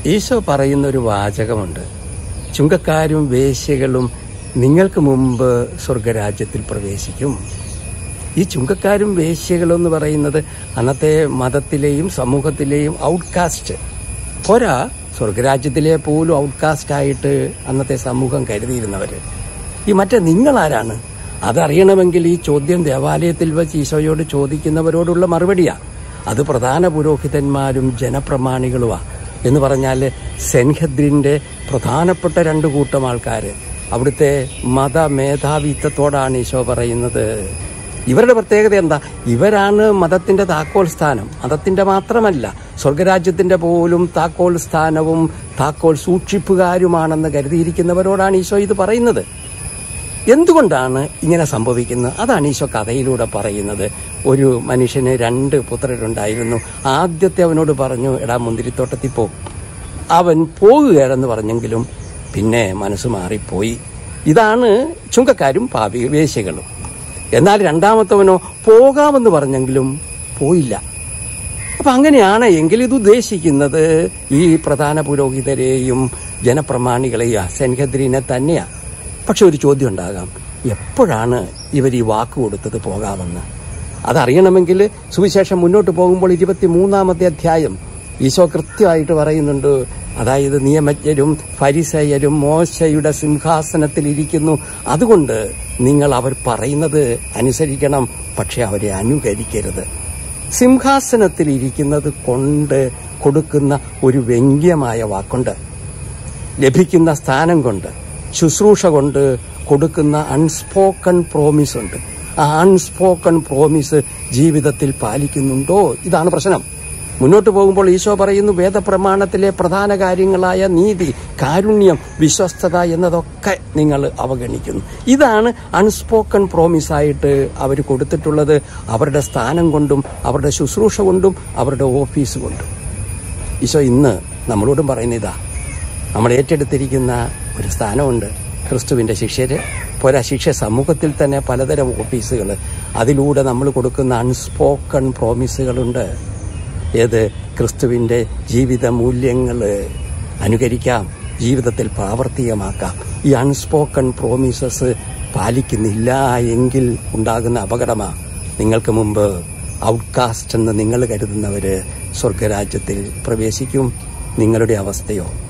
ഈശോ പറയുന്ന ഒരു വാചകമുണ്ട് ചുങ്കക്കാരും വേശ്യകളും നിങ്ങൾക്ക് മുമ്പ് സ്വർഗരാജ്യത്തിൽ പ്രവേശിക്കും ഈ ചുങ്കക്കാരും വേശ്യകളും എന്ന് പറയുന്നത് അന്നത്തെ മതത്തിലെയും സമൂഹത്തിലെയും ഔട്ട്കാസ്റ്റ് പോരാ സ്വർഗരാജ്യത്തിലെ പോലും ഔട്ട്കാസ്റ്റ് ആയിട്ട് അന്നത്തെ സമൂഹം കരുതിയിരുന്നവര് ഈ മറ്റേ നിങ്ങളാരാണ് അതറിയണമെങ്കിൽ ഈ ചോദ്യം ദേവാലയത്തിൽ വെച്ച് ഈശോയോട് ചോദിക്കുന്നവരോടുള്ള മറുപടിയാ അത് പ്രധാന പുരോഹിതന്മാരും ജനപ്രമാണികളുമാ എന്ന് പറഞ്ഞാൽ സെൻഹദ്രിന്റെ പ്രധാനപ്പെട്ട രണ്ട് കൂട്ടം ആൾക്കാർ അവിടുത്തെ മത മേധാവിത്വത്തോടാണ് ഈശോ പറയുന്നത് ഇവരുടെ പ്രത്യേകത എന്താ ഇവരാണ് മതത്തിന്റെ താക്കോൽ സ്ഥാനം മതത്തിന്റെ മാത്രമല്ല സ്വർഗരാജ്യത്തിന്റെ പോലും താക്കോൽ സ്ഥാനവും താക്കോൽ സൂക്ഷിപ്പുകാരുമാണെന്ന് കരുതിയിരിക്കുന്നവരോടാണ് ഈശോ ഇത് പറയുന്നത് എന്തുകൊണ്ടാണ് ഇങ്ങനെ സംഭവിക്കുന്നത് അതാണ് ഈശോ കഥയിലൂടെ പറയുന്നത് ഒരു മനുഷ്യന് രണ്ട് പുത്രരുണ്ടായിരുന്നു ആദ്യത്തെ അവനോട് പറഞ്ഞു എടാ മുന്തിരിത്തോട്ടത്തിൽ പോ അവൻ പോകുകയാണെന്ന് പറഞ്ഞെങ്കിലും പിന്നെ മനസ്സ് മാറിപ്പോയി ഇതാണ് ചുങ്കക്കാരും പാപി വേശ്യകളും എന്നാൽ രണ്ടാമത്തവനോ പോകാമെന്ന് പറഞ്ഞെങ്കിലും പോയില്ല അപ്പൊ അങ്ങനെയാണ് എങ്കിൽ ഇത് ഉദ്ദേശിക്കുന്നത് ഈ പ്രധാന പുരോഹിതരെയും ജനപ്രമാണികളെയും സെൻഹദ്രീനെ തന്നെയാ പക്ഷെ ഒരു ചോദ്യം ഉണ്ടാകാം എപ്പോഴാണ് ഇവർ ഈ വാക്ക് കൊടുത്തത് പോകാമെന്ന് അതറിയണമെങ്കിൽ സുവിശേഷം മുന്നോട്ട് പോകുമ്പോൾ ഇരുപത്തി മൂന്നാമത്തെ അധ്യായം ഈശോ കൃത്യമായിട്ട് പറയുന്നുണ്ട് അതായത് നിയമജ്ഞരും ഫരിസയരും മോശയുടെ സിംഹാസനത്തിൽ ഇരിക്കുന്നു അതുകൊണ്ട് നിങ്ങൾ അവർ പറയുന്നത് അനുസരിക്കണം പക്ഷെ അവരെ അനുകരിക്കരുത് സിംഹാസനത്തിൽ ഇരിക്കുന്നത് കൊണ്ട് കൊടുക്കുന്ന ഒരു വ്യംഗ്യമായ വാക്കുണ്ട് ലഭിക്കുന്ന സ്ഥാനം കൊണ്ട് ശുശ്രൂഷ കൊണ്ട് കൊടുക്കുന്ന അൺസ്പോക്കൺ പ്രോമിസ് ഉണ്ട് ആ അൺസ്പോക്കൺ പ്രോമിസ് ജീവിതത്തിൽ പാലിക്കുന്നുണ്ടോ ഇതാണ് പ്രശ്നം മുന്നോട്ട് പോകുമ്പോൾ ഈശോ പറയുന്നു വേദപ്രമാണത്തിലെ പ്രധാന കാര്യങ്ങളായ നീതി കാരുണ്യം വിശ്വസ്തത എന്നതൊക്കെ നിങ്ങൾ അവഗണിക്കുന്നു ഇതാണ് അൺസ്പോക്കൺ പ്രോമിസ് ആയിട്ട് അവർ കൊടുത്തിട്ടുള്ളത് അവരുടെ സ്ഥാനം കൊണ്ടും അവരുടെ ശുശ്രൂഷ കൊണ്ടും അവരുടെ ഓഫീസ് കൊണ്ടും ഈശോ ഇന്ന് നമ്മളോടും പറയുന്ന ഇതാ നമ്മൾ ഏറ്റെടുത്തിരിക്കുന്ന ഒരു സ്ഥാനമുണ്ട് ക്രിസ്തുവിന്റെ ശിഷ്യര് പോരാ ശിക്ഷ സമൂഹത്തിൽ തന്നെ പലതരം ഓഫീസുകൾ അതിലൂടെ നമ്മൾ കൊടുക്കുന്ന അൺസ്പോക്കൺ പ്രോമിസുകളുണ്ട് ഏത് ക്രിസ്തുവിന്റെ ജീവിത മൂല്യങ്ങൾ അനുകരിക്കാം ജീവിതത്തിൽ പ്രാവർത്തികമാക്കാം ഈ അൺസ്പോക്കൺ പ്രോമിസസ് പാലിക്കുന്നില്ല എങ്കിൽ ഉണ്ടാകുന്ന അപകടമാ നിങ്ങൾക്ക് മുമ്പ് ഔട്ട്കാസ്റ്റ് എന്ന് നിങ്ങൾ കരുതുന്നവര് സ്വർഗരാജ്യത്തിൽ പ്രവേശിക്കും നിങ്ങളുടെ അവസ്ഥയോ